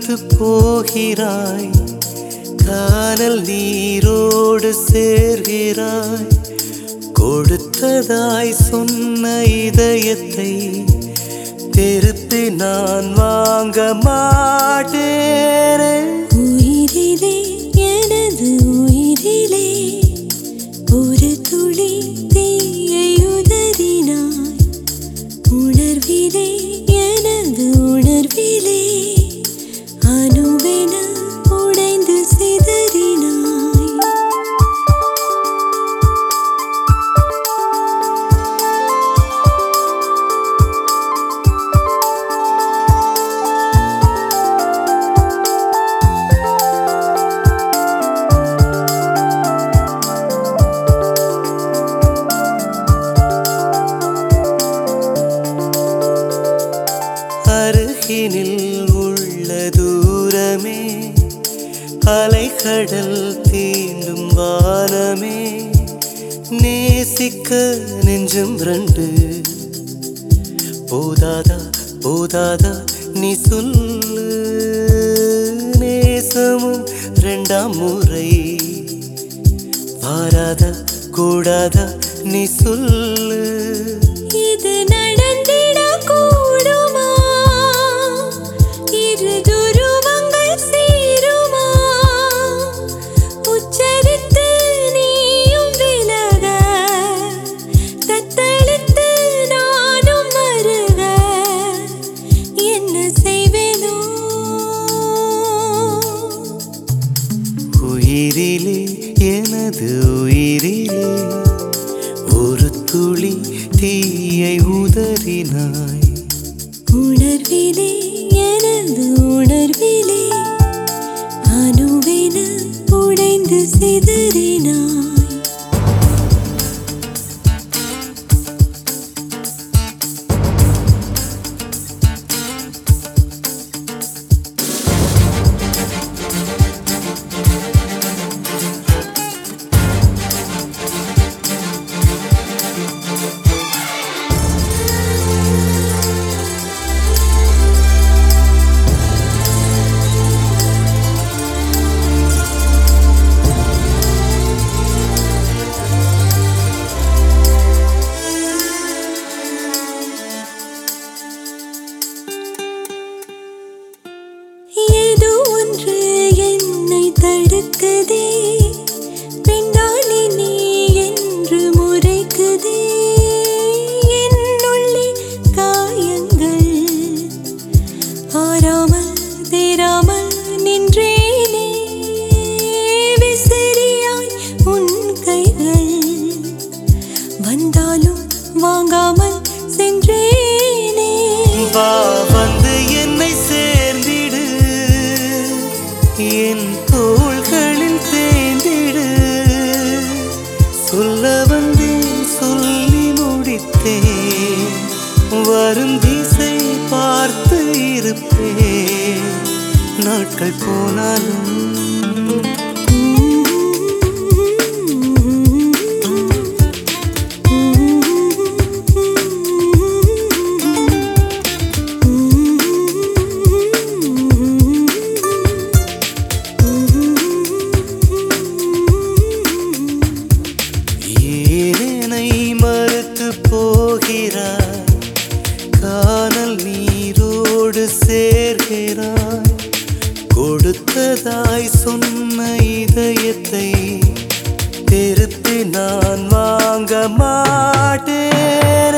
மறுத்து போகிறாய் கானல் நீரோடு சேர்கிறாய் கொடுத்ததாய் சொன்ன இதயத்தை திருப்பி நான் வாங்க மாட்டேனே உயிரிலே எனது உயிரிலே ஒரு துளி தீயை உதறினாய் உணர்விலே எனது உணர்விலே அணுவென உடைந்து சிதறினாய் அருகினில் உள்ள தூரமே அலைக்கடல் தீண்டும் வானமே நேசிக்க நெஞ்சம் ரெண்டு போதாதா போதாதா நீ சொல்லு நேசமும் ரெண்டாம் முறை வாராதா கூடாதா நீ சொல்லு இது நடந்திட கூடுமா இரு துருவங்கள் சேருமா உச்சரித்து நீயும் விலக தத்தளித்து நானும் மருக என்ன செய்வேனோ உயிரிலே எனது உயிரிலே ஒரு துளி தீயை உதறினாய் உணர்விலே எனது உணர்விலே அணுவென உடைந்து சிதறினாய் ஏதோ ஒன்று என்னை தடுக்குதே பெண்ணாளி நீ என்று முறைக்குதே என்னுள்ளே காயங்கள் ஆறாமல் தேராமல் நின்றேனே விசிறியாய் உன் கைகள் வந்தாலும் வாங்காமல் சென்றேனே வா வந்து என்னை சேர்ந்திடு என் தோள்களில் தேய்ந்திடு சொல்ல வந்தேன் சொல்லி முடித்தேன் வரும் திசை பார்த்து இருப்பேன் நாட்கள் போனாலும் ஏனை மறுத்து போகிறாய் கானல் நீரோடு சேர்கிறாய் கொடுத்ததாய் சொன்ன இதயத்தை திருப்பி நான் வாங்க மாட்டேன்